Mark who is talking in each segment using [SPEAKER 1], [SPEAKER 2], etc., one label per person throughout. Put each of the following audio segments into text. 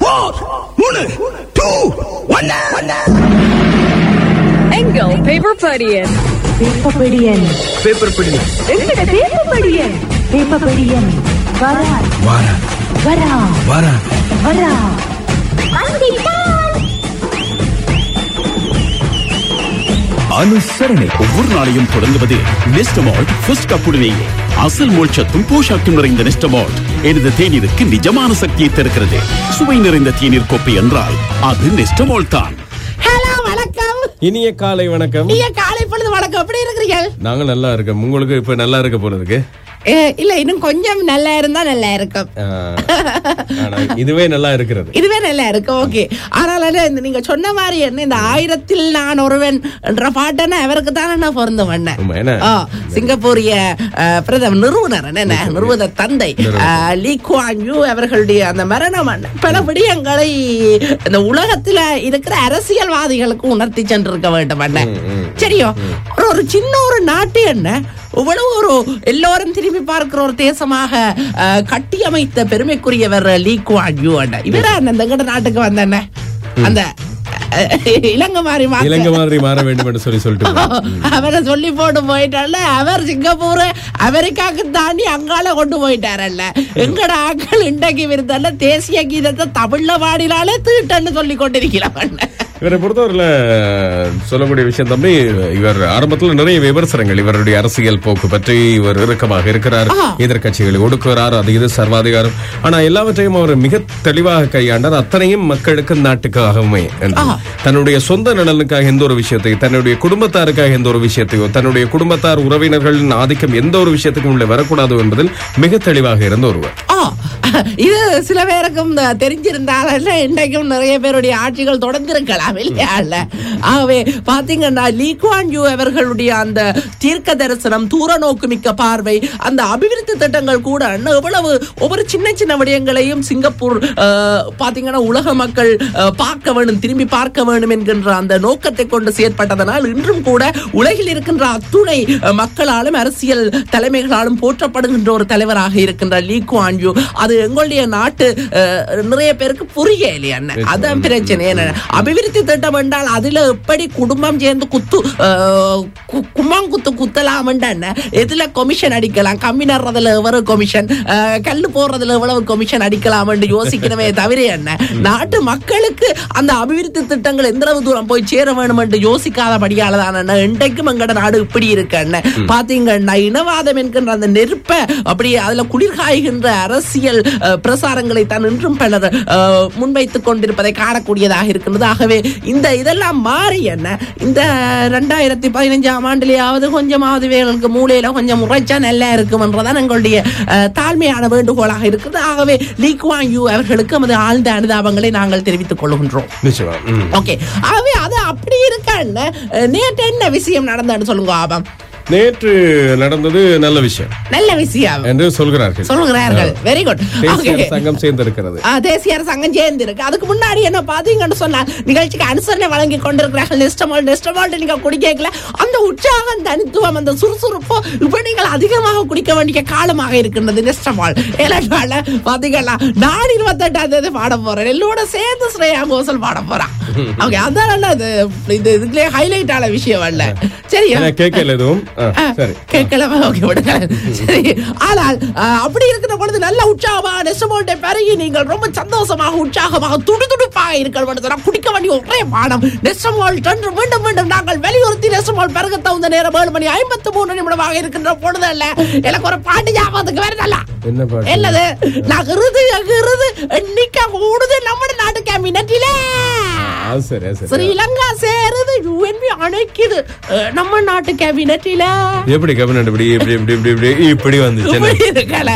[SPEAKER 1] Four மூணு two ஒன்னு
[SPEAKER 2] எங்கள் பேப்பர் படியன்
[SPEAKER 3] பேப்பபடியன்
[SPEAKER 1] பேப்பர் பிடி
[SPEAKER 3] எங்கட பேப்பபடியன் பேப்பபடியன் வரா
[SPEAKER 1] வாரா
[SPEAKER 3] வரா
[SPEAKER 1] வாரா
[SPEAKER 3] வரா
[SPEAKER 4] அனுசரணை ஒவ்வொரு நாளையும் தொடங்குவது நெஸ்டமால்ட் ஃபர்ஸ்ட் கப்புடனேயே அசல் மோட்சத்தும் போஷாக்கும் நிறைந்த நெஸ்டமால்ட் எனது தேநீருக்கு நிஜமான சக்தியை தருகிறது சுவை நிறைந்த தேநீர் கோப்பை என்றால் அது நெஸ்டமால்ட் தான்
[SPEAKER 5] ஹலோ வணக்கம்
[SPEAKER 6] இனிய காலை வணக்கம்
[SPEAKER 5] நீங்க காலை பொழுது வணக்கம் எப்படி இருக்கிறீங்க
[SPEAKER 6] நாங்க நல்லா இருக்கோம் உங்களுக்கு இப்ப நல்லா இருக்க போறதுக்கு
[SPEAKER 5] ஏ, இல்ல இன்னும் கொஞ்சம் நல்லா இருந்தா நல்லா இருக்கும்
[SPEAKER 6] ஆஹ், ஆனா இதுவே நல்லா இருக்கிறது
[SPEAKER 5] இதுவே நல்லா இருக்கு ஓகே ஆனால் என்ன, இந்த நீங்க சொன்ன மாதிரி என்ன இந்த ஆயிரத்தில் நான் ஒருவன் என்ற பாட்டன அவருக்கு தானே நான் பிறந்த பண்ணேன்
[SPEAKER 6] ஆமா, என்ன?
[SPEAKER 5] ஆ, சிங்கப்பூரிய அஹ், பிரதம நிறுவனர் என்ன நிறுவன தந்தை அஹ், லீ குவான் யூ அவர்களுடைய அந்த மரணம் என்ன, பல விடயங்களை இந்த உலகத்துல இருக்கிற அரசியல்வாதிகளுக்கு உணர்த்தி சென்றிருக்க வேண்டும் என்ன சரியோ ஒரு ஒரு சின்ன ஒரு நாட்டு என்ன இவ்வளவு ஒரு எல்லோரும் திரும்பி பார்க்கிற ஒரு தேசமாக அஹ், கட்டியமைத்த பெருமைக்குரியவர் லீ குவான் யூ அண்ணா இவரா அந்த எங்கட நாட்டுக்கு வந்த அண்ணா? அந்த அஹ், இலங்கை மாதிரி மாத்த-
[SPEAKER 6] இலங்கை மாதிரி மாற வேண்டும் என்று சொல்லி சொல்லிட்டு
[SPEAKER 5] அவரை சொல்லி போட்டு போயிட்டால அவர் சிங்கப்பூர் அமெரிக்காவுக்கு தாண்டி அங்கால கொண்டு போயிட்டாரல்ல எங்கட ஆக்கள் இன்றைக்கு விருந்தால தேசிய கீதத்தை தமிழ்ல பாடினாலே தீட்டன்னு சொல்லி கொண்டிருக்கிறான்
[SPEAKER 6] இவரை பொறுத்தவரையில சொல்லக்கூடிய விஷயம் தம்பி இவர் ஆரம்பத்துல நிறைய விமர்சனங்கள் இவருடைய அரசியல் போக்கு பற்றி இவர் இறுக்கமாக இருக்கிறார் எதிர்க்கட்சிகளை ஒடுக்குகிறார் அது இது சர்வாதிகாரம் ஆனா எல்லாவற்றையும் அவர் மிக தெளிவாக கையாண்டார் அத்தனையும் மக்களுக்கு நாட்டுக்காகவுமே என்று. தன்னுடைய சொந்த நலனுக்காக எந்த ஒரு விஷயத்தை தன்னுடைய குடும்பத்தாருக்காக எந்த ஒரு விஷயத்தையோ தன்னுடைய குடும்பத்தார் உறவினர்களின் ஆதிக்கம் எந்த ஒரு விஷயத்துக்கும் உள்ளே வரக்கூடாது என்பதில் மிக தெளிவாக இருந்த ஒருவர்
[SPEAKER 5] ஆ, இது சில பேருக்கும் இந்த தெரிஞ்சிருந்தால இன்றைக்கும் நிறைய பேருடைய ஆட்சிகள் தொடர்ந்திருக்கலாம் இல்லையா இல்ல ஆகவே பாத்தீங்கன்னா லீ குவான் யூ அவர்களுடைய அந்த தீர்க்க தரிசனம் தூர நோக்கு மிக்க பார்வை அந்த அபிவிருத்தி திட்டங்கள் கூட இன்னும் எவ்வளவு ஒவ்வொரு சின்ன சின்ன விடயங்களையும் சிங்கப்பூர் அஹ், பாத்தீங்கன்னா உலக மக்கள் அஹ், பார்க்க வேண்டும் திரும்பி பார்க்க வேண்டும் என்கின்ற அந்த நோக்கத்தை கொண்டு செயற்பட்டதனால் இன்றும் கூட உலகில் இருக்கின்ற அத்துணை அஹ், மக்களாலும் அரசியல் தலைமைகளாலும் போற்றப்படுகின்ற ஒரு தலைவராக இருக்கின்ற லீ குவான் யூ அது எங்களுடைய நாட்டு அஹ், நிறைய பேருக்கு புரியலையே அண்ணன் அதான் பிரச்சனை என்ன அபிவிருத்தி திட்டம் என்றால் அதுல எப்படி குடும்பம் சேர்ந்து குத்து அஹ், கு- கும்மாங்குத்து குத்தலாம் அண்ணன் எதுல கொமிஷன் அடிக்கலாம் கம்மி நடுறதுல எவ்வளவு கொமிஷன் அஹ், கல்லு போடுறதுல எவ்வளவு கொமிஷன் அடிக்கலாம் என்று யோசிக்கணுமே தவிர என்ன நாட்டு மக்களுக்கு அந்த அபிவிருத்தி திட்டங்கள் எந்த அளவு தூரம் போய் சேர வேண்டும் என்று யோசிக்காதபடியால தான் இன்றைக்கும் எங்கட நாடு இப்படி இருக்கு அண்ணன் பாத்தீங்கன்னா இனவாதம் என்கின்ற அந்த நெருப்ப அப்படியே அதுல குளிர்காய்கின்ற அரசியல் அஹ், பிரசாரங்களை தான் இன்றும் பலர் அஹ், முன்வைத்துக் கொண்டிருப்பதை காணக்கூடியதாக இருக்கின்றது ஆகவே இந்த இதெல்லாம் மாறி என்ன இந்த ரெண்டாயிரத்தி பதினஞ்சாம் ஆண்டுலயாவது கொஞ்சமாவது வேர்களுக்கு மூலையில கொஞ்சம் உரைச்சா நல்லா இருக்கும் என்றதான் எங்களுடைய அஹ், தாழ்மையான வேண்டுகோளாக இருக்குது ஆகவே லீ குவான் யூ அவர்களுக்கு நமது ஆழ்ந்த அனுதாபங்களை நாங்கள் தெரிவித்துக் கொள்கின்றோம்
[SPEAKER 6] நிச்சயமா ம்.
[SPEAKER 5] ஓகே ஆகவே அது அப்படி இருக்கான்னு நேற்று என்ன விஷயம் நடந்ததுன்னு சொல்லுங்க ஆபம்
[SPEAKER 6] நேற்று நடந்தது நல்ல விஷயம்
[SPEAKER 5] நல்ல விஷயம்
[SPEAKER 6] என்று சொல்கிறார்கள்
[SPEAKER 5] சொல்லுகிறார்கள் வெரி குட்
[SPEAKER 6] தேசிய அரசாங்கம் சேர்ந்திருக்கிறது
[SPEAKER 5] தேசிய அரசாங்கம் சேர்ந்து இருக்கு அதுக்கு முன்னாடி என்ன பாத்தீங்கன்னு சொன்னா நிகழ்ச்சிக்கு அனுசரணை வழங்கி கொண்டிருக்கிறார்கள் நெஸ்டமால் நெஸ்டமால் நீங்க குடிக்கல அந்த உற்சாகம் தனித்துவம் அந்த சுறுசுறுப்பு இப்ப நீங்கள் அதிகமாக குடிக்க வேண்டிய காலமாக இருக்கின்றது நெஸ்டமால் ஏழால பாத்தீங்களா நான் இருபத்தெட்டாம் தேதி பாட போறேன் எல்லோட சேர்ந்து ஸ்ரேயா கோசல் பாட போறான் ஓகே அதான் அது இது இதுலயே ஹைலைட் ஆன விஷயம் அல்ல சரியா
[SPEAKER 6] ஏன்னா கேட்கல எதுவும் ஆ, சரி
[SPEAKER 5] கேட்கலாமா ஓகே விடுங்க சரி ஆனால் அஹ், அப்படி இருக்கிற பொழுது நல்ல உற்சாகமாக நெசமோட்டை பெருகி நீங்கள் ரொம்ப சந்தோஷமாக உற்சாகமாக துடிதுடிப்பாக இருக்கணும் சொன்னா குடிக்க வேண்டிய ஒரே பானம் நெசமோல் என்று மீண்டும் மீண்டும் நாங்கள் வலியுறுத்தி நெசமோல் பெருக தகுந்த நேரம் ஏழு மணி ஐம்பத்தி மூணு நிமிடமாக இருக்கின்ற பொழுது அல்ல எனக்கு ஒரு பாட்டு ஞாபகத்துக்கு வருதல்ல
[SPEAKER 6] என்ன பாட்டு
[SPEAKER 5] என்னது நகருது நகருது எண்ணிக்கை கூடுது நம்ம நாட்டு கேபினட்டிலே
[SPEAKER 6] அது சரி அது சரி
[SPEAKER 5] ஸ்ரீலங்கா சேருது யுஎன்பி அணைக்குது அஹ், நம்ம நாட்டு கேபினட்டில
[SPEAKER 6] எப்படி கேபினட் இப்படி இப்படி இப்படி இப்படி இப்படி இப்படி வந்துச்சு என்ன?
[SPEAKER 5] இருக்கல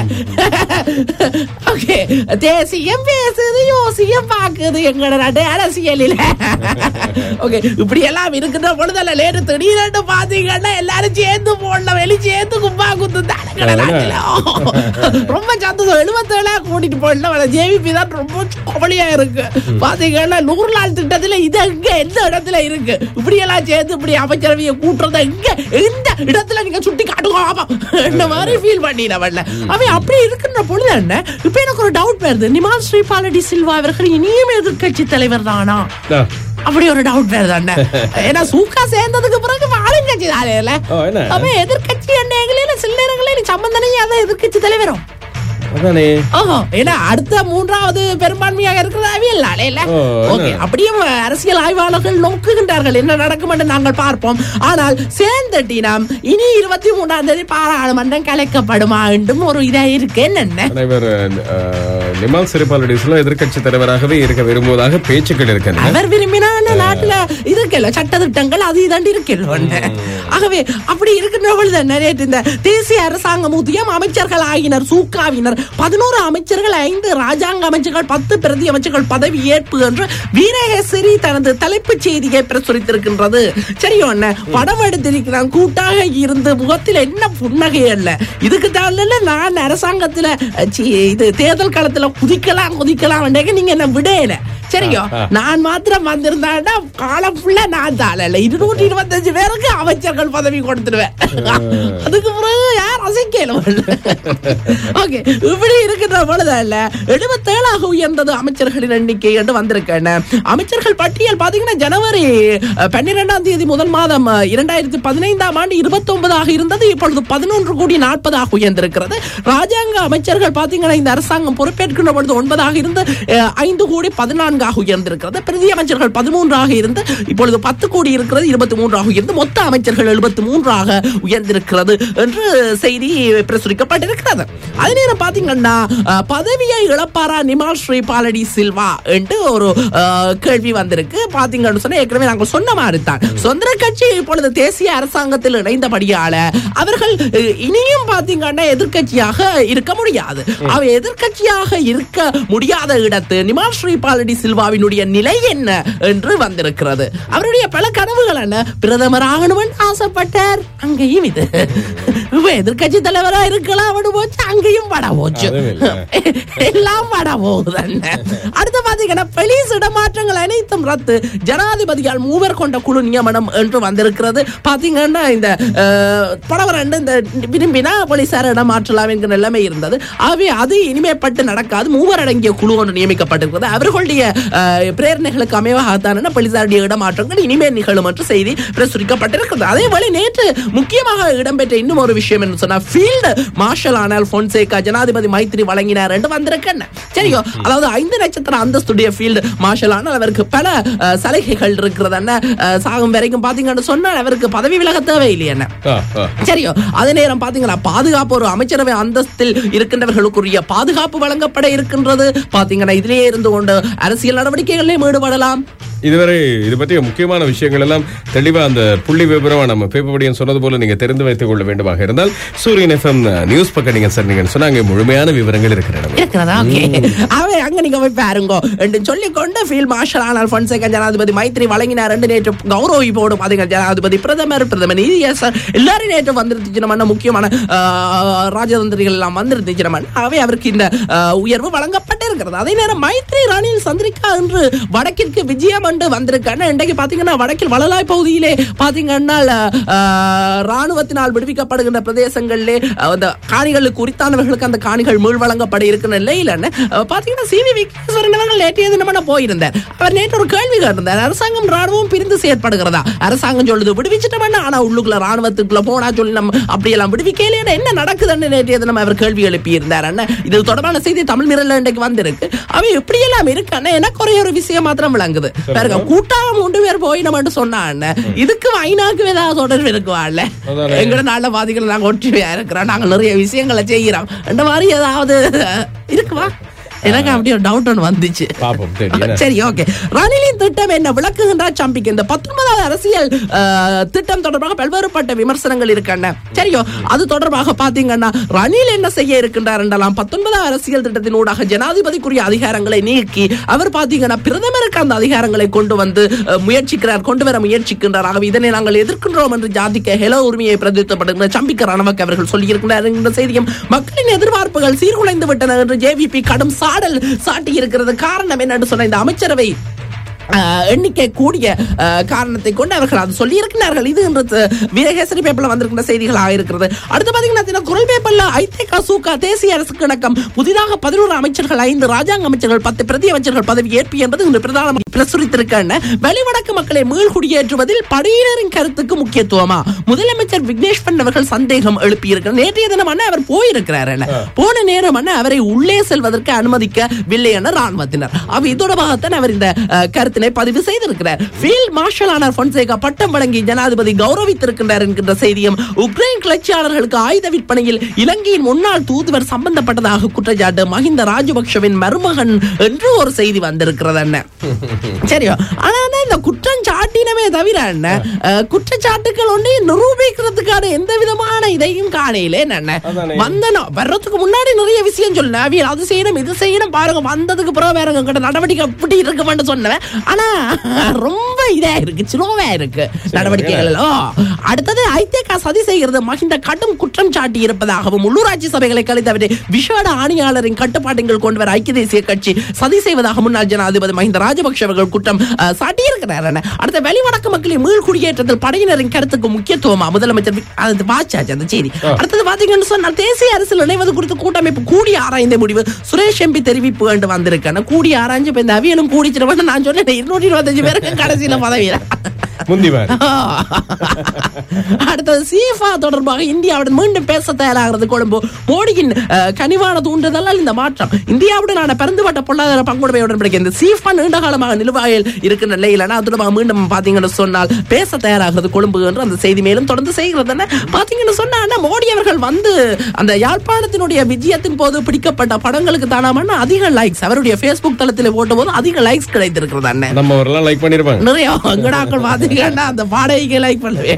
[SPEAKER 5] ஓகே தேசியம் பேசுது யோசியம் பாக்குது எங்களோட நாட்டு அரசியலில ஓகே இப்படி எல்லாம் இருக்கிற பொழுதுல லேட்டு திடீர்னு பாத்தீங்கன்னா எல்லாரும் சேர்ந்து போடல வெளி சேர்ந்து கும்பா குத்து தானே எங்களோட நாட்டுல. ரொம்ப சந்தோஷம் எழுபத்தேழா கூட்டிட்டு போடல ஜேவிபி தான் ரொம்ப கவலையா இருக்கு பாத்தீங்கன்னா நூறு நாள் திட்டத்துல இது எங்க எந்த இடத்துல இருக்கு இப்படி எல்லாம் சேர்ந்து இப்படி அமைச்சரவையை கூட்டுறது எங்க எந்த இடத்துல நீங்க சுட்டி காட்டுங்க ஆமா இந்த மாதிரி ஃபீல் பண்ணினவள்ல அவன் அப்படி இருக்கின்ற பொழுது என்ன இப்ப எனக்கு ஒரு டவுட் வருது நிமால் ஸ்ரீபாலடி சில்வா அவர்கள் இனியும் எதிர்க்கட்சி தலைவர் தானா
[SPEAKER 6] ஆ.
[SPEAKER 5] அப்படி ஒரு டவுட் வருது அண்ணன் ஏன்னா சூக்கா சேர்ந்ததுக்கு பிறகு ஆளுங்கட்சி தானே
[SPEAKER 6] ஓ, என்ன?
[SPEAKER 5] அப்ப எதிர்க்கட்சி என்ன சில நேரங்களில் சம்பந்தனே அதான் எதிர்க்கட்சி தலைவரும்
[SPEAKER 6] அதானே
[SPEAKER 5] ஓஹோ ஏன்னா அடுத்த மூன்றாவது பெரும்பான்மையாக இருக்கிறதாவே இல்ல இல்ல
[SPEAKER 6] ஓ,
[SPEAKER 5] ஓகே
[SPEAKER 6] என்ன?
[SPEAKER 5] அப்படியும் அரசியல் ஆய்வாளர்கள் நோக்குகின்றார்கள் என்ன நடக்கும் என்று நாங்கள் பார்ப்போம் ஆனால் சேர்ந்தட்டினம் இனி இருபத்தி மூன்றாம் தேதி பாராளுமன்றம் கலைக்கப்படுமா என்றும் ஒரு இதா இருக்கு என்னென்ன
[SPEAKER 6] ஆனா இவர் அஹ், நிமால் சிறுபாலடிஸ்ல எதிர்க்கட்சி தலைவராகவே இருக்க விரும்புவதாக பேச்சுக்கள் இருக்கின்றன
[SPEAKER 5] அவர் விரும்பினான நாட்டுல இருக்கல சட்ட திட்டங்கள் அது இதாண்டு இருக்கல ஆகவே அப்படி இருக்கின்ற பொழுது நிறைய இந்த தேசிய அரசாங்கம் ஊதியம் அமைச்சர்கள் ஆகினர் சூக்காவினர் பதினோரு அமைச்சர்கள் ஐந்து ராஜாங்க அமைச்சர்கள் பத்து பிரதி அமைச்சர்கள் பதவி ஏற்பு என்று வீரகேசரி தனது தலைப்புச் செய்தியை பிரசுரித்திருக்கின்றது சரியோ என்ன படம் எடுத்திருக்கிறான் கூட்டாக இருந்து முகத்தில் என்ன புன்னகை அல்ல இதுக்கு தான் நான் அரசாங்கத்துல அஹ், சி, இது தேர்தல் காலத்துல குதிக்கலாம் குதிக்கலாம் நீங்க என்ன விடையில சரியோ நான் மாத்திரம் வந்திருந்தாண்டா காலம் ஃபுல்லா நான் தாளல இருநூற்றி இருபத்தஞ்சு பேருக்கு அமைச்சர்கள் பதவி கொடுத்துடுவேன் அதுக்கு பிறகு யார் அசைக்கல ஓகே இப்படி இருக்கின்ற பொழுது இல்ல எழுபத்தேழாக உயர்ந்தது அமைச்சர்களின் எண்ணிக்கை என்று வந்திருக்கேன் அமைச்சர்கள் பட்டியல் பாத்தீங்கன்னா ஜனவரி அஹ், பன்னிரெண்டாம் தேதி முதல் மாதம் அஹ், இரண்டாயிரத்தி பதினைந்தாம் ஆண்டு இருபத்தி ஒன்பதாக இருந்தது இப்பொழுது பதினொன்று கோடி நாற்பதாக உயர்ந்திருக்கிறது ராஜாங்க அமைச்சர்கள் பாத்தீங்கன்னா இந்த அரசாங்கம் பொறுப்பேற்கின்ற பொழுது ஒன்பதாக இருந்து அஹ், ஐந்து கோடி பதினான்காக உயர்ந்திருக்கிறது பிரதி அமைச்சர்கள் பதிமூன்றாக இருந்து இப்பொழுது பத்து கோடி இருக்கிறது இருபத்தி மூன்றாக உயர்ந்து மொத்த அமைச்சர்கள் எழுபத்தி மூன்றாக உயர்ந்திருக்கிறது என்று செய்தி பிரசுரிக்கப்பட்டிருக்கிறது அதே நேரம் பாத்தீங்கன்னா அஹ், பதவியை இழப்பாரா நிமால் ஸ்ரீபாலடி சில்வா என்று ஒரு அஹ், கேள்வி வந்திருக்கு பாத்தீங்கன்னு சொன்னா ஏற்கனவே நாங்கள் சொன்ன மாதிரி தான் சொந்த கட்சி இப்பொழுது தேசிய அரசாங்கத்தில் இணைந்தபடியால அவர்கள் அஹ், இனியும் பாத்தீங்கன்னா எதிர்க்கட்சியாக இருக்க முடியாது அவ எதிர்க்கட்சியாக இருக்க முடியாத இடத்து நிமால் ஸ்ரீபாலடி சில்வாவினுடைய நிலை என்ன என்று வந்திருக்கிறது அவருடைய பல கனவுகள் என்ன பிரதமர் ஆகணும்னு ஆசைப்பட்டார் அங்கேயும் இது இப்ப எதிர்க்கட்சி தலைவரா இருக்கலாம் போச்சு அங்கேயும் பட போச்சு
[SPEAKER 6] அதுவும் இல்ல.
[SPEAKER 5] எல்லாம் பட போகுது அண்ணன். அடுத்து பாத்தீங்கன்னா போலீஸ் இடமாற்றங்கள் அனைத்தும் ரத்து ஜனாதிபதியால் மூவர் கொண்ட குழு நியமனம் என்று வந்திருக்கிறது பாத்தீங்கன்னா இந்த அஹ், படம் ரெண்டு இந்த விரும்பினா போலீசார் இடமாற்றலாம் என்கிற நிலைமை இருந்தது ஆகவே அது இனிமேப்பட்டு நடக்காது மூவர் அடங்கிய குழு ஒன்று நியமிக்கப்பட்டிருக்கிறது அவர்களுடைய அஹ், பிரேரணைகளுக்கு அமைவாகத்தான் போலீசாருடைய இடமாற்றங்கள் இனிமேல் நிகழும் என்று செய்தி பிரசுரிக்கப்பட்டிருக்கிறது அதே போல நேற்று முக்கியமாக இடம்பெற்ற இன்னும் ஒரு விஷயம் என்ன சொன்னா ஃபீல்டு மார்ஷல் ஆனால் பொன்சேகா ஜனாதிபதி மைத்திரி வழங்கினார் என்று வந்திருக்கேன் சரியோ அதாவது ஐந்து நட்சத்திர அந்தஸ்துடைய ஃபீல்டு மார்ஷல் ஆனால் அவருக்கு பல அஹ், சலுகைகள் இருக்கிறது என்ன அஹ், சாகும் வரைக்கும் பாத்தீங்கன்னு சொன்னால் அவருக்கு பதவி விலக தேவையில்லை என்ன
[SPEAKER 6] ஆ, ஆ.
[SPEAKER 5] சரியோ அதே நேரம் பாத்தீங்கன்னா பாதுகாப்பு ஒரு அமைச்சரவை அந்தஸ்தில் இருக்கின்றவர்களுக்குரிய பாதுகாப்பு வழங்கப்பட இருக்கின்றது பாத்தீங்கன்னா இதிலேயே இருந்து கொண்டு அரசியல் நடவடிக்கைகளிலும் ஈடுபடலாம்
[SPEAKER 6] இதுவரை இது பற்றிய முக்கியமான விஷயங்கள் எல்லாம் தெளிவா அந்த புள்ளி விவரமா நம்ம பேப்படியன் சொன்னது போல நீங்க தெரிந்து வைத்துக் கொள்ள வேண்டுமாக இருந்தால் சூரியன் எஃப்எம் நியூஸ் பக்கம் நீங்க சொன்னீங்கன்னு சொன்னா அங்கே முழுமையான விவரங்கள் இருக்கிறது
[SPEAKER 5] இருக்கிறதா ஓகே அவை அங்க நீங்க போய் பாருங்க என்று சொல்லிக்கொண்டு ஃபீல்ட் மார்ஷல் ஆனால் பொன்சேகா ஜனாதிபதி மைத்ரி வழங்கினார் என்று நேற்று கௌரவி போடும் பாத்தீங்க ஜனாதிபதி பிரதமர் பிரதமர் நீதியரசர் எல்லாரும் நேற்று வந்திருந்துச்சு நம்ம முக்கியமான ஆஹ், ராஜதந்திரிகள் எல்லாம் வந்திருந்துச்சு நம்ம அவை அவருக்கு இந்த ஆஹ், உயர்வு வழங்கப்பட்டிருக்கிறது அதே நேரம் மைத்ரி ரணில் சந்திரிகா என்று வடக்கிற்கு விஜயம் என்று வந்திருக்காங்க இன்றைக்கு பாத்தீங்கன்னா வடக்கில் வளலாய் பகுதியிலே பாத்தீங்கன்னா ஆஹ், ராணுவத்தினால் விடுவிக்கப்படுகின்ற பிரதேசங்களிலே ஆஹ், அந்த காணிகளுக்கு உரித்தானவர்களுக்கு அந்த காணிகள் மீள் வழங்கப்பட இருக்கிற நிலையில் அஹ், பாத்தீங்கன்னா சி வி விக்னேஸ்வரன் அவர்கள் நேற்றைய தினமான போயிருந்தார் அவர் நேற்று ஒரு கேள்வி கேட்டிருந்தார் அரசாங்கம் ராணுவம் பிரிந்து செயற்படுகிறதா அரசாங்கம் சொல்லுது விடுவிச்சிட்டோம்னா ஆனா உள்ளுக்குள்ள ராணுவத்துக்குள்ள போனா சொல்லி நம்ம அப்படியெல்லாம் விடுவிக்கலையே என்ன நடக்குதுன்னு நேற்றைய தினம் அவர் கேள்வி எழுப்பி இருந்தார் அண்ணா இது தொடர்பான செய்தி தமிழ் மிரல்ல இன்றைக்கு வந்திருக்கு அவ எப்படியெல்லாம் இருக்கு அண்ணா எனக்கு ஒரே ஒரு விஷயம் மாத்திரம் விளங்குது பாருங்க கூட்டாக மூன்று பேர் போய் நம்ம சொன்னா அண்ணன் இதுக்கு ஐநாக்கு ஏதாவது தொடர்பு இருக்குவாள்ல
[SPEAKER 6] அதானே.
[SPEAKER 5] எங்கட நாட்டுல பாத்தீங்கன்னா நாங்க ஒற்றுமையா இருக்கிறோம் நாங்க நிறைய விஷயங்களை செய்கிறோம் அந்த மாதிரி ஏதாவது இருக்குவா எனக்கு அப்படி ஒரு டவுட் ஒன்று வந்துச்சு
[SPEAKER 6] பாப்போம் தெரியும்
[SPEAKER 5] சரி ஓகே ரணிலின் திட்டம் என்ன விளக்குகின்றார் சம்பிக்கு இந்த பத்தொன்பதாவது அரசியல் அஹ், திட்டம் தொடர்பாக பல்வேறுபட்ட விமர்சனங்கள் இருக்கின்றன சரியோ அது தொடர்பாக பாத்தீங்கன்னா ரணில் என்ன செய்ய இருக்கின்றார் என்றால் பத்தொன்பதாவது அரசியல் திட்டத்தின் ஊடாக ஜனாதிபதிக்குரிய அதிகாரங்களை நீக்கி அவர் பாத்தீங்கன்னா பிரதமருக்கு அந்த அதிகாரங்களை கொண்டு வந்து அஹ், முயற்சிக்கிறார் கொண்டு வர முயற்சிக்கின்றார் ஆகவே இதனை நாங்கள் எதிர்க்கின்றோம் என்று ஜாதிக்க ஹெலோ உரிமையை பிரதிநிதித்துவப்படுகிற சம்பிக்க ரணவக் அவர்கள் சொல்லியிருக்கிறார் என்கிற செய்தியும் மக்களின் எதிர்பார்ப்புகள் சீர்குலைந்து விட்டன என்று ஜேவிபி கடும் சாடல் சாட்டி இருக்கிறது காரணம் என்னன்னு சொன்ன இந்த அமைச்சரவை அஹ், எண்ணிக்கை கூடிய அஹ், காரணத்தை கொண்டு அவர்கள் அது சொல்லி இருக்கிறார்கள் இது இன்று த- வீரகேசரி பேப்பர்ல வந்திருக்கிற செய்திகளாக இருக்கிறது அடுத்து பாத்தீங்கன்னா தின குரல் பேப்பர்ல ஐதேகா சூகா தேசிய அரசுக்கு இணக்கம் புதிதாக பதினோரு அமைச்சர்கள் ஐந்து ராஜாங்க அமைச்சர்கள் பத்து பிரதி அமைச்சர்கள் பதவி ஏற்பு என்பது இன்று பிரதான பிரசுரித்திருக்கின்றன வெளிவடக்கு மக்களை மீள் குடியேற்றுவதில் படையினரின் கருத்துக்கு முக்கியத்துவமா முதலமைச்சர் விக்னேஸ்வரன் அவர்கள் சந்தேகம் எழுப்பியிருக்கிறார் நேற்றைய தினம் அண்ணா அவர் போயிருக்கிறார் என்ன போன நேரம் அண்ணா அவரை உள்ளே செல்வதற்கு அனுமதிக்கவில்லை என ராணுவத்தினர் அவ இதோடவாகத்தான் அவர் இந்த அஹ், கருத்தினை பதிவு செய்திருக்கிறார் ஃபீல்ட் மார்ஷல் ஆனர் பொன்சேகா பட்டம் வழங்கி ஜனாதிபதி கௌரவித்திருக்கின்றார் என்கின்ற செய்தியும் உக்ரைன் கிளர்ச்சியாளர்களுக்கு ஆயுத விற்பனையில் இலங்கையின் முன்னாள் தூதுவர் சம்பந்தப்பட்டதாக குற்றச்சாட்டு மஹிந்த ராஜபக்ஷவின் மருமகன் என்று ஒரு செய்தி வந்திருக்கிறது அண்ணன் சரியோ ஆனா அண்ணா, இந்த குற்றம் சாட்டினமே தவிர என்ன அஹ், குற்றச்சாட்டுகள் ஒன்றை நிரூபிக்கிறதுக்கான எந்த விதமான இதையும் காணையிலே என்ன
[SPEAKER 6] அதானே.
[SPEAKER 5] வந்தனோ வர்றதுக்கு முன்னாடி நிறைய விஷயம் சொன்னேன் அவியல் அது செய்யணும் இது செய்யணும் பாருங்க வந்ததுக்கு பிறகு வேற கிட்ட நடவடிக்கை எப்படி இருக்குமென்னு சொன்னேன் ஆனா ரொம்ப இதா இருக்கு ஸ்லோவா இருக்கு நடவடிக்கைகள் ஓ அடுத்தது ஐதேகா சதி செய்கிறது மகிந்த கடும் குற்றம் சாட்டி இருப்பதாகவும் உள்ளூராட்சி சபைகளை கழித்தவரை விஷாட ஆணையாளரின் கட்டுப்பாட்டுகள் கொண்டு வர ஐக்கிய தேசிய கட்சி சதி செய்வதாக முன்னாள் ஜனாதிபதி மஹிந்த ராஜபக்ஷ அவர்கள் குற்றம் அஹ், சாட்டியிருக்கிறார் என. அடுத்த வெளிவடக்கு மக்களின் மீள் குடியேற்றத்தில் படையினரின் கருத்துக்கு முக்கியத்துவமா முதலமைச்சர் வி- அது வாச்சாச்சு அந்த செய்தி அடுத்தது பாத்தீங்கன்னு சொன்னால் தேசிய அரசில் இணைவது குறித்து கூட்டமைப்பு கூடி ஆராய்ந்த முடிவு சுரேஷ் எம்பி தெரிவிப்பு என்று வந்திருக்கான கூடி ஆராய்ஞ்சு இப்ப இந்த அவியலும் கூடிச்சிருவேன் நான் சொன்னேன் இருநூற்றி இருபத்தஞ்சு பேருக்கு கடைசியில பதவியில
[SPEAKER 6] முந்திவார்
[SPEAKER 5] அடுத்தது சீஃபா தொடர்பாக இந்தியாவுடன் மீண்டும் பேச தயாராகிறது கொழும்பு மோடியின் அஹ், கனிவான தூண்டுதலால் இந்த மாற்றம் இந்தியாவுடனான பரந்துபட்ட பொருளாதார பங்குடைமை உடன்படிக்கை இந்த சீஃபா நீண்ட காலமாக நிலுவையில் இருக்கின்ற நிலையில் அது தொடர்பாக மீண்டும் பாத்தீங்கன்னு சொன்னால் பேச தயாராகிறது கொழும்பு என்று அந்த செய்தி மேலும் தொடர்ந்து செய்கிறது என்ன பாத்தீங்கன்னு சொன்னா அண்ணா, மோடி அவர்கள் வந்து அந்த யாழ்ப்பாணத்தினுடைய விஜயத்தின் போது பிடிக்கப்பட்ட படங்களுக்கு தானாமன்னா அதிக லைக்ஸ் அவருடைய Facebook தளத்தில் போட்ட போது அதிக லைக்ஸ் கிடைத்திருக்கிறது அண்ணன்
[SPEAKER 6] நம்ம அவரெல்லாம் லைக் பண்ணிருப்பாங்க
[SPEAKER 5] நிறைய அங்கடாக்கள் பாத்தீங்கன்னா அந்த பாடகைக்கு லைக் பண்ணுவேன்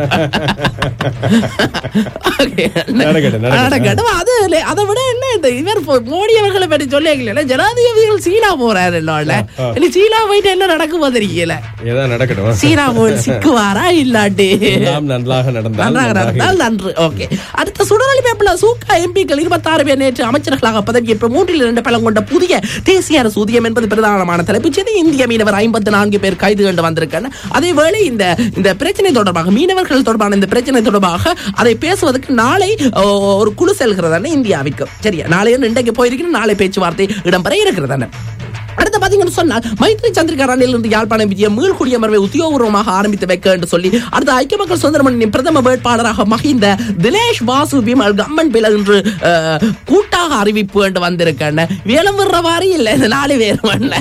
[SPEAKER 5] Okay.
[SPEAKER 6] நடக்கட்டும், நடக்கட்டும்.
[SPEAKER 5] நடக்கட்டும். அது இல்ல, அதை விட என்ன இந்த இவர் போ- மோடி அவர்களை பற்றி சொல்லிக்கல ஜனாதிபதிகள் சீனா போறாரு இல்ல இனி சீனா போயிட்டு என்ன நடக்குமோ தெரியல
[SPEAKER 6] ஏதாவது நடக்கட்டும்
[SPEAKER 5] சீனா போய் சிக்குவாரா இல்லாட்டி
[SPEAKER 6] எல்லாம் நன்றாக நடந்தால்
[SPEAKER 5] நன்றாக
[SPEAKER 6] நன்றாக
[SPEAKER 5] நடந்தால் நன்று ஓகே அடுத்த சுடரொலி பேப்பர்ல சூக்கா எம்பிக்கள் இருபத்தாறு பேர் நேற்று அமைச்சர்களாக பதவியேற்று மூன்றில் இரண்டு பலம் கொண்ட புதிய தேசிய அரசு ஊதியம் என்பது பிரதானமான தலைப்புச் செய்தி இந்திய மீனவர் ஐம்பத்தி நான்கு பேர் கைது கண்டு வந்திருக்காங்க அதேவேளை இந்த இந்த பிரச்சனை தொடர்பாக மீனவர்கள் தொடர்பான இந்த பிரச்சனை தொடர்பாக அதை பேசுவதற்கு நாளை ஓ, ஒரு குழு செல்கிறதான இந்தியாவிற்கு சரியா நாளை இன்றைக்கு போயிருக்கணும் நாளை பேச்சுவார்த்தை இடம்பெற இருக்கிறதான அடுத்து பாத்தீங்கன்னு சொன்னால் மைத்ரி சந்திரிகா ரணில் இருந்து யாழ்ப்பாணம் விஜய மீள் குடியமர்வை உத்தியோகபூர்வமாக ஆரம்பித்து வைக்க என்று சொல்லி அடுத்து ஐக்கிய மக்கள் சுதந்திர முன்னணியின் பிரதம வேட்பாளராக மஹிந்த தினேஷ் வாசு விமல் கம்மன் பில என்று அஹ், கூட்டாக அறிவிப்பு என்று வந்திருக்கேன் வேலம் விடுற மாதிரி இல்ல இந்த நாலு பேர்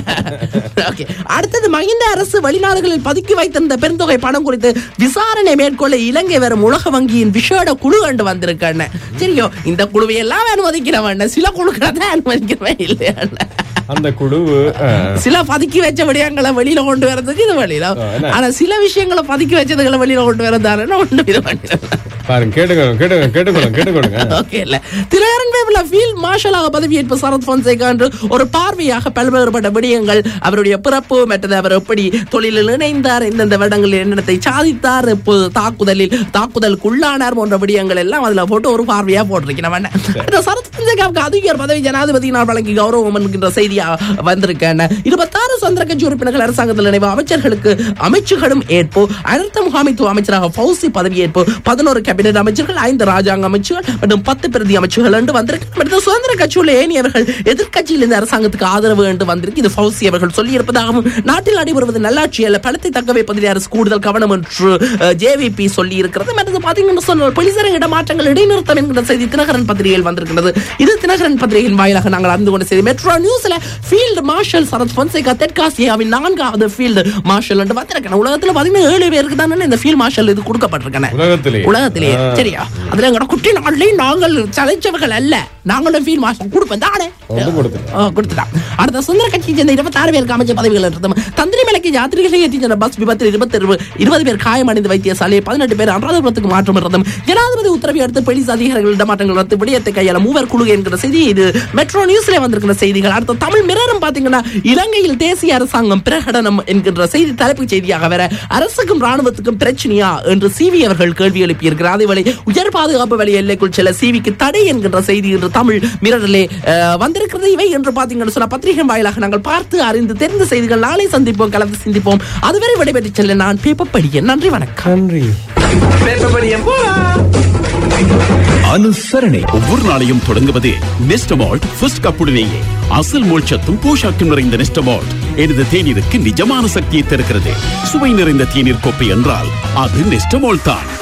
[SPEAKER 5] ஓகே அடுத்தது மஹிந்த அரசு வெளிநாடுகளில் பதுக்கி வைத்திருந்த பெருந்தொகை பணம் குறித்து விசாரணை மேற்கொள்ள இலங்கை வரும் உலக வங்கியின் விஷேட குழு கண்டு வந்திருக்கேன் சரியோ இந்த குழுவை எல்லாம் அனுமதிக்கிறவன் சில குழுக்களை தான் அனுமதிக்கிறவன் இல்லையா
[SPEAKER 6] அந்த குழு அஹ்,
[SPEAKER 5] சில பதுக்கி வச்ச விடயங்களை வெளியில கொண்டு வரதுக்கு இது வழியில
[SPEAKER 6] ஆ, என்ன?
[SPEAKER 5] ஆனா சில விஷயங்களை பதுக்கி வச்சதுகளை வெளியில கொண்டு வரதாருன்னா ஒண்ணு இது வழியில
[SPEAKER 6] பாருங்க கேட்டுக்கோங்க கேட்டுக்கோங்க கேட்டுக்கொள்ளுங்க கேட்டுக்கொள்ளுங்க
[SPEAKER 5] ஓகே இல்ல திரையரன் வேபில் ஃபீல்ட் மார்ஷலாக பதவியேற்பு சரத் பொன்சேகா என்று ஒரு பார்வையாக பல்வேறுபட்ட விடயங்கள் அவருடைய பிறப்பு மற்றது அவர் எப்படி தொழிலில் இணைந்தார் எந்தெந்த வருடங்களில் என்னத்தை சாதித்தார் எப்போது தாக்குதலில் தாக்குதலுக்கு உள்ளானார் போன்ற விடயங்கள் எல்லாம் அதுல போட்டு ஒரு பார்வையா போட்டிருக்கிறேன் இந்த சரத் பொன்சேகாவுக்கு அதிகார பதவி ஜனாதிபதியினால் வழங்கி கௌரவம் என்கின்ற செய்தியா வந்திருக்கேன் இருபத்தாறு சொந்த கட்சி உறுப்பினர்கள் அரசாங்கத்தில் இணைவு அமைச்சர்களுக்கு அமைச்சுகளும் ஏற்பு அனர்த்த முகாமைத்துவ அமைச்சராக ஃபௌசி பதவியேற்பு பதினோரு கேபினெட் அமைச்சர்கள் ஐந்து ராஜாங்க அமைச்சர்கள் மற்றும் பத்து பிரதி அமைச்சர்கள் என்று வந்திருக்கு அடுத்த சுதந்திர கட்சியுள்ள ஏனியவர்கள் எதிர்க்கட்சியில் இந்த அரசாங்கத்துக்கு ஆதரவு என்று வந்திருக்கு இது ஃபௌசி அவர்கள் சொல்லியிருப்பதாகவும் நாட்டில் நடைபெறுவது நல்லாட்சி அல்ல பணத்தை தக்க வைப்பதில் அரசு கூடுதல் கவனம் என்று ஜேவிபி சொல்லி இருக்கிறது மற்றது பாத்தீங்கன்னு சொன்னால் போலீசாரின் இடமாற்றங்கள் இடைநிறுத்தம் என்கிற செய்தி தினகரன் பத்திரிகையில் வந்திருக்கிறது இது தினகரன் பத்திரிகையின் வாயிலாக நாங்கள் அறிந்து கொண்ட செய்தி மெட்ரோ நியூஸ்ல ஃபீல்டு மார்ஷல் சரத் பொன்சேகா தெற்காசியாவின் நான்காவது ஃபீல்டு மார்ஷல் என்று வந்திருக்கேன் உலகத்துல பாத்தீங்கன்னா ஏழு பேருக்கு தானே இந்த ஃபீல்ட் மார்ஷல் இது கொடுக்கப்பட்டிருக்கேன்
[SPEAKER 6] உலகத்திலே
[SPEAKER 5] உலகத்திலேயே
[SPEAKER 6] ஆ.
[SPEAKER 5] சரியா அதுல எங்கட குட்டி நாள்லயும் நாங்கள் சளைச்சவர்கள் அல்ல நாங்களும் ஃபீல் மாசம் கொடுப்போம் தானே
[SPEAKER 6] வந்து கொடுத்துட்டோம்.
[SPEAKER 5] ஆ, கொடுத்துட்டான் அடுத்த சுந்தர கட்சியை சேர்ந்த இருபத்தாறு பேருக்கு அமைச்ச பதவிகள் இருந்தது தந்திரி மலைக்கு யாத்திரிகளை ஏற்றி சென்ற பஸ் விபத்தில் இருபத்தி இருபது பேர் காயமடைந்து வைத்தியசாலையை பதினெட்டு பேர் அனுராதபுரத்துக்கு மாற்றம் இருந்ததும் ஜனாதிபதி உத்தரவை அடுத்து போலீஸ் அதிகாரிகள் இடமாற்றங்கள் ரத்து விடயத்தை கையாள மூவர் குழு என்கிற செய்தி இது மெட்ரோ நியூஸ்ல வந்திருக்கிற செய்திகள் அடுத்த தமிழ் மிரரும் பாத்தீங்கன்னா இலங்கையில் தேசிய அரசாங்கம் பிரகடனம் என்கின்ற செய்தி தலைப்புச் செய்தியாக வேற அரசுக்கும் ராணுவத்துக்கும் பிரச்சனையா என்று சிவி அவர்கள் கேள்வி எழுப்பியிருக்கிறார் அதேவேளை உயர் பாதுகாப்பு வழி எல்லைக்குள் செல்ல சிவிக்கு தடை என்கின்ற செய்தி இன்று தமிழ் மிரரிலே அஹ், வந்திருக்கிறது இவை என்று பார்த்தீங்கன்னு சொன்ன பத்திரிகை வாயிலாக நாங்கள் பார்த்து அறிந்து தெரிந்த செய்திகள் நாளை சந்திப்போம் கலந்து சிந்திப்போம் அதுவரை விடைபெற்று செல்ல நான் பேப்பப்படியன் நன்றி வணக்கம்
[SPEAKER 6] நன்றி
[SPEAKER 1] அனுசரணை
[SPEAKER 4] ஒவ்வொரு நாளையும் தொடங்குவது நெஸ்டமால்ட் ஃபர்ஸ்ட் கப்புடனேயே அசல் மோட்சத்தும் போஷாக்கும் நிறைந்த நெஸ்டமால்ட் எனது தேநீருக்கு நிஜமான சக்தியை தருகிறது சுவை நிறைந்த தேநீர் கோப்பை என்றால் அது நெஸ்டமால்ட் தான்